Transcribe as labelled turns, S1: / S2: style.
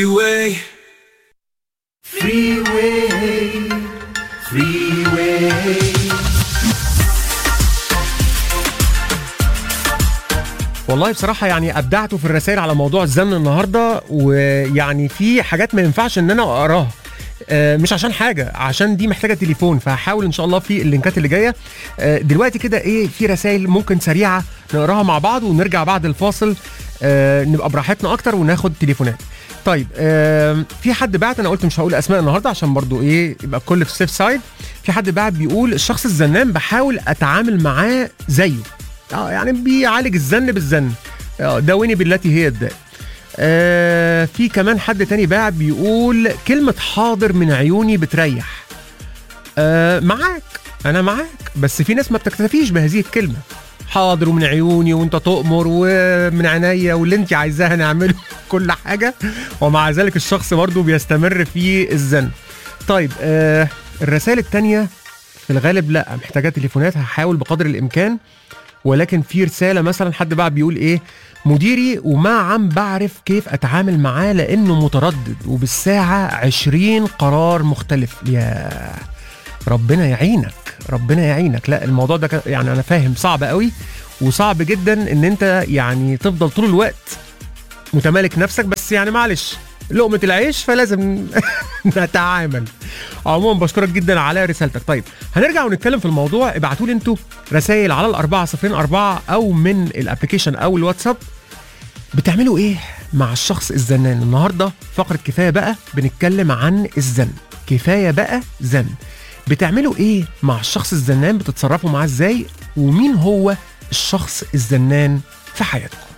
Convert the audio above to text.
S1: Freeway. Freeway. Freeway.
S2: والله بصراحة يعني أبدعتوا في الرسائل على موضوع الزن النهاردة ويعني في حاجات ما ينفعش إن أنا أقراها آه، مش عشان حاجة عشان دي محتاجة تليفون فهحاول إن شاء الله في اللينكات اللي جاية آه، دلوقتي كده إيه في رسائل ممكن سريعة نقراها مع بعض ونرجع بعد الفاصل آه، نبقى براحتنا أكتر وناخد تليفونات طيب آه، في حد بعت انا قلت مش هقول اسماء النهارده عشان برضو ايه يبقى الكل في سيف سايد في حد بعت بيقول الشخص الزنان بحاول اتعامل معاه زيه اه يعني بيعالج الزن بالزن اه داوني بالتي هي الداء آه في كمان حد تاني باعت بيقول كلمة حاضر من عيوني بتريح آه معاك أنا معاك بس في ناس ما بتكتفيش بهذه الكلمة حاضر ومن عيوني وانت تؤمر ومن عينيا واللي انت عايزاها نعمله كل حاجة ومع ذلك الشخص برضه بيستمر في الزن طيب آه الرسائل التانية في الغالب لا محتاجة تليفونات هحاول بقدر الإمكان ولكن في رسالة مثلا حد بقى بيقول ايه مديري وما عم بعرف كيف اتعامل معاه لانه متردد وبالساعة عشرين قرار مختلف يا ربنا يعينك ربنا يعينك لا الموضوع ده كان- يعني انا فاهم صعب قوي وصعب جدا ان انت يعني تفضل طول الوقت متمالك نفسك بس يعني معلش لقمة العيش فلازم نتعامل عموما بشكرك جدا على رسالتك طيب هنرجع ونتكلم في الموضوع ابعتوا لي انتوا رسائل على الأربعة صفرين أربعة أو من الابلكيشن أو الواتساب بتعملوا ايه مع الشخص الزنان النهارده فقره كفايه بقى بنتكلم عن الزن كفايه بقى زن بتعملوا ايه مع الشخص الزنان بتتصرفوا معاه ازاي ومين هو الشخص الزنان في حياتكم